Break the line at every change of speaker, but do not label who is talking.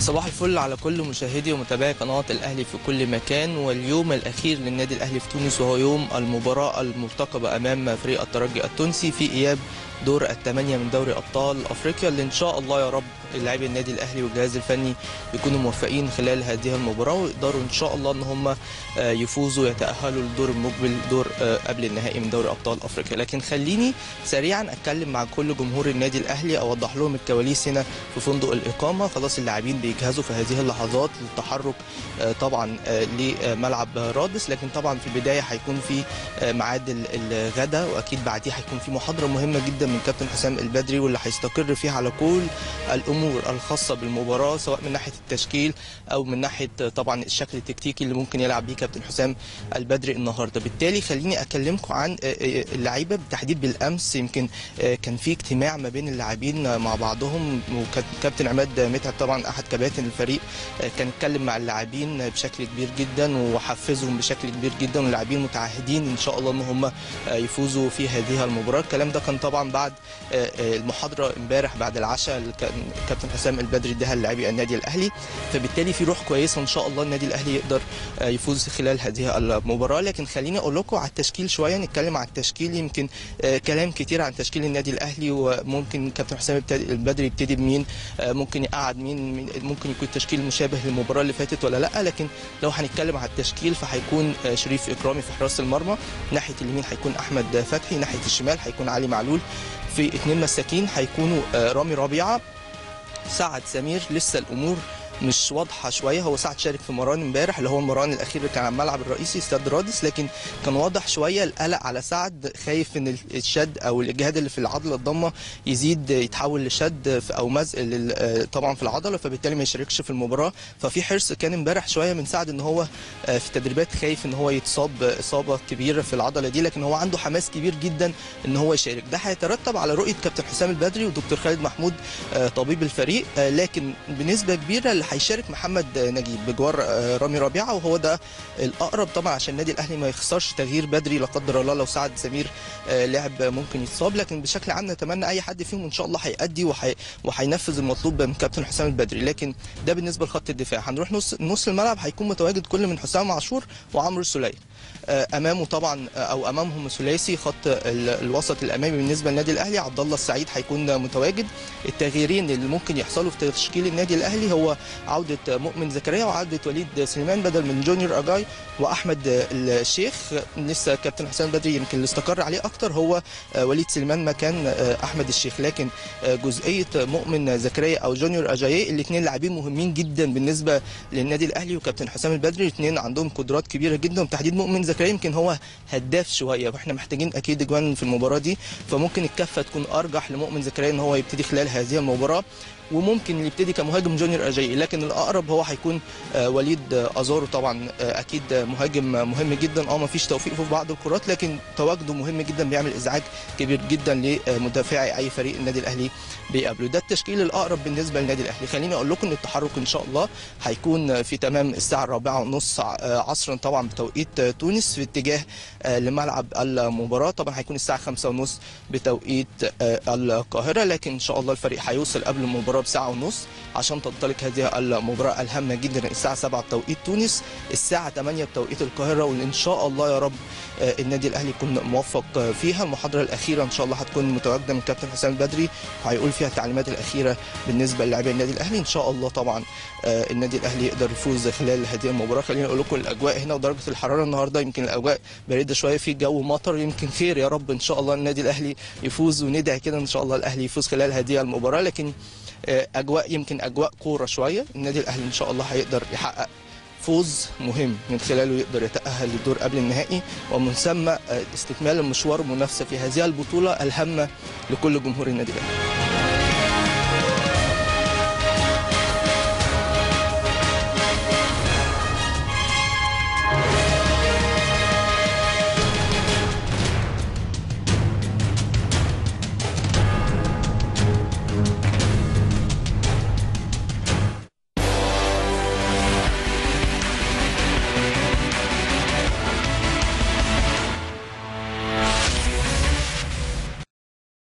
صباح الفل على كل مشاهدي ومتابعي قناة الأهلي في كل مكان واليوم الأخير للنادي الأهلي في تونس وهو يوم المباراة المرتقبة أمام فريق الترجي التونسي في إياب دور الثمانية من دوري أبطال أفريقيا اللي إن شاء الله يا رب لاعبي النادي الأهلي والجهاز الفني يكونوا موفقين خلال هذه المباراة ويقدروا إن شاء الله إن هم يفوزوا ويتأهلوا للدور المقبل دور قبل النهائي من دوري أبطال أفريقيا لكن خليني سريعا أتكلم مع كل جمهور النادي الأهلي أوضح لهم الكواليس هنا في فندق الإقامة خلاص اللاعبين بيجهزوا في هذه اللحظات للتحرك طبعا لملعب رادس لكن طبعا في البداية هيكون في ميعاد الغداء وأكيد بعديه هيكون في محاضرة مهمة جدا من كابتن حسام البدري واللي هيستقر فيها على كل الامور الخاصه بالمباراه سواء من ناحيه التشكيل او من ناحيه طبعا الشكل التكتيكي اللي ممكن يلعب بيه كابتن حسام البدري النهارده بالتالي خليني اكلمكم عن اللعيبه بالتحديد بالامس يمكن كان في اجتماع ما بين اللاعبين مع بعضهم وكابتن عماد متعب طبعا احد كباتن الفريق كان اتكلم مع اللاعبين بشكل كبير جدا وحفزهم بشكل كبير جدا واللاعبين متعهدين ان شاء الله ان هم يفوزوا في هذه المباراه الكلام ده كان طبعا بعد المحاضره امبارح بعد العشاء كابتن حسام البدري اداها للاعبي النادي الاهلي فبالتالي في روح كويسه ان شاء الله النادي الاهلي يقدر يفوز خلال هذه المباراه لكن خليني اقول لكم على التشكيل شويه نتكلم على التشكيل يمكن كلام كتير عن تشكيل النادي الاهلي وممكن كابتن حسام البدري يبتدي بمين ممكن يقعد مين ممكن يكون تشكيل مشابه للمباراه اللي فاتت ولا لا لكن لو هنتكلم على التشكيل فهيكون شريف اكرامي في حراسه المرمى ناحيه اليمين هيكون احمد فتحي ناحيه الشمال هيكون علي معلول في اثنين مساكين هيكونوا رامي ربيعه سعد سمير لسه الامور مش واضحه شويه هو سعد شارك في مران امبارح اللي هو المران الاخير اللي كان على الملعب الرئيسي استاد رادس لكن كان واضح شويه القلق على سعد خايف ان الشد او الاجهاد اللي في العضله الضمه يزيد يتحول لشد او مزق طبعا في العضله فبالتالي ما يشاركش في المباراه ففي حرص كان امبارح شويه من سعد ان هو في التدريبات خايف ان هو يتصاب اصابه كبيره في العضله دي لكن هو عنده حماس كبير جدا ان هو يشارك ده هيترتب على رؤيه كابتن حسام البدري ودكتور خالد محمود طبيب الفريق لكن بنسبه كبيره اللي هيشارك محمد نجيب بجوار رامي ربيعه وهو ده الاقرب طبعا عشان النادي الاهلي ما يخسرش تغيير بدري لا قدر الله لو سعد سمير لعب ممكن يتصاب لكن بشكل عام نتمنى اي حد فيهم ان شاء الله هيأدي وحي... وهينفذ المطلوب من كابتن حسام البدري لكن ده بالنسبه لخط الدفاع هنروح نص نص الملعب هيكون متواجد كل من حسام عاشور وعمرو السوليه امامه طبعا او امامهم ثلاثي خط الوسط الامامي بالنسبه للنادي الاهلي عبد الله السعيد هيكون متواجد التغييرين اللي ممكن يحصلوا في تشكيل النادي الاهلي هو عوده مؤمن زكريا وعوده وليد سليمان بدل من جونيور اجاي واحمد الشيخ لسه كابتن حسام بدري يمكن اللي استقر عليه اكتر هو وليد سليمان مكان احمد الشيخ لكن جزئيه مؤمن زكريا او جونيور اجاي الاثنين لاعبين مهمين جدا بالنسبه للنادي الاهلي وكابتن حسام البدري الاثنين عندهم قدرات كبيره جدا وتحديد مؤمن زكريا يمكن هو هداف شويه واحنا محتاجين اكيد اجوان في المباراه دي فممكن الكفه تكون ارجح لمؤمن زكريا ان هو يبتدي خلال هذه المباراه وممكن اللي يبتدي كمهاجم جونيور اجاي لكن الاقرب هو هيكون وليد ازارو طبعا اكيد مهاجم مهم جدا اه ما فيش توفيق في بعض الكرات لكن تواجده مهم جدا بيعمل ازعاج كبير جدا لمدافعي اي فريق النادي الاهلي بيقابله ده التشكيل الاقرب بالنسبه للنادي الاهلي خليني اقول لكم ان التحرك ان شاء الله هيكون في تمام الساعه الرابعه ونص عصرا طبعا بتوقيت تونس في اتجاه لملعب المباراه طبعا هيكون الساعه خمسة ونص بتوقيت القاهره لكن ان شاء الله الفريق هيوصل قبل المباراه بساعه ونص عشان تنطلق هذه المباراه الهامه جدا الساعه 7 بتوقيت تونس الساعه 8 بتوقيت القاهره وان شاء الله يا رب النادي الاهلي يكون موفق فيها المحاضره الاخيره ان شاء الله هتكون متواجده من كابتن حسام البدري وهيقول فيها التعليمات الاخيره بالنسبه للاعبي النادي الاهلي ان شاء الله طبعا النادي الاهلي يقدر يفوز خلال هذه المباراه خليني اقول لكم الاجواء هنا ودرجه الحراره النهارده يمكن الاجواء بارده شويه في جو مطر يمكن خير يا رب ان شاء الله النادي الاهلي يفوز وندعي كده ان شاء الله الاهلي يفوز خلال هذه المباراه لكن اجواء يمكن اجواء كوره شويه النادي الاهلي ان شاء الله هيقدر يحقق فوز مهم من خلاله يقدر يتأهل للدور قبل النهائي ومن ثم استكمال المشوار المنافسة في هذه البطولة الهامة لكل جمهور النادي الأهلي